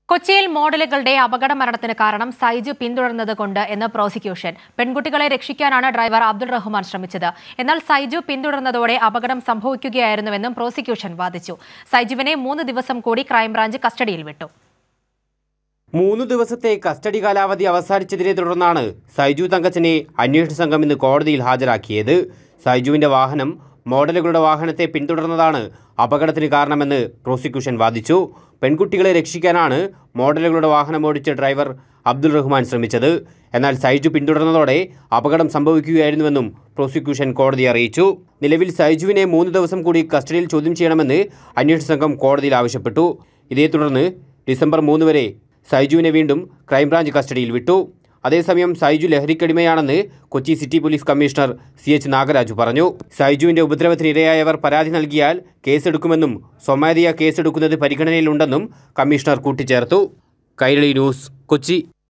കൊച്ചിയിൽ മോഡലുകളുടെ അപകട മരണത്തിന് കാരണം സൈജു പിന്തുടർന്നത് കൊണ്ട് എന്ന് പ്രോസിക്യൂഷൻ പെൺകുട്ടികളെ രക്ഷിക്കാനാണ് ഡ്രൈവർ അബ്ദുൾ റഹ്മാൻ ശ്രമിച്ചത് എന്നാൽ സൈജു പിന്തുടർന്നതോടെ അപകടം സംഭവിക്കുകയായിരുന്നുവെന്നും പ്രോസിക്യൂഷൻ വാദിച്ചു സൈജുവിനെ മൂന്ന് ദിവസം കൂടി ക്രൈംബ്രാഞ്ച് കസ്റ്റഡിയിൽ വിട്ടു മൂന്ന് ദിവസത്തെ കസ്റ്റഡി കാലാവധി അവസാനിച്ചതിനെ തുടർന്നാണ് സൈജു തങ്കച്ചനെ അന്വേഷണ സംഘം ഇന്ന് കോടതിയിൽ ഹാജരാക്കിയത് സൈജുവിന്റെ വാഹനം മോഡലുകളുടെ വാഹനത്തെ പിന്തുടർന്നതാണ് അപകടത്തിന് കാരണമെന്ന് പ്രോസിക്യൂഷൻ വാദിച്ചു പെൺകുട്ടികളെ രക്ഷിക്കാനാണ് മോഡലുകളുടെ വാഹനം ഓടിച്ച ഡ്രൈവർ അബ്ദുൾ റഹ്മാൻ ശ്രമിച്ചത് എന്നാൽ സൈജു പിന്തുടർന്നതോടെ അപകടം സംഭവിക്കുകയായിരുന്നുവെന്നും പ്രോസിക്യൂഷൻ കോടതിയെ അറിയിച്ചു നിലവിൽ സൈജുവിനെ മൂന്ന് ദിവസം കൂടി കസ്റ്റഡിയിൽ ചോദ്യം ചെയ്യണമെന്ന് അന്വേഷണ സംഘം കോടതിയിൽ ആവശ്യപ്പെട്ടു ഇതേ തുടർന്ന് ഡിസംബർ മൂന്ന് വരെ സൈജുവിനെ വീണ്ടും ക്രൈംബ്രാഞ്ച് കസ്റ്റഡിയിൽ വിട്ടു അതേസമയം സൈജു ലഹരിക്കടിമയാണെന്ന് Kochi city police commissioner C H Nagaraju പറഞ്ഞു സൈജുവിന്റെ ഉപദ്രവത്തിനിരയായവർ പരാതി നൽകിയാൽ കേസെടുക്കുമെന്നും സ്വമേധയാ കേസെടുക്കുന്നത് പരിഗണനയിലുണ്ടെന്നും കമ്മീഷണർ കൂട്ടിച്ചേർത്തു കൈരളി ന്യൂസ് കൊച്ചി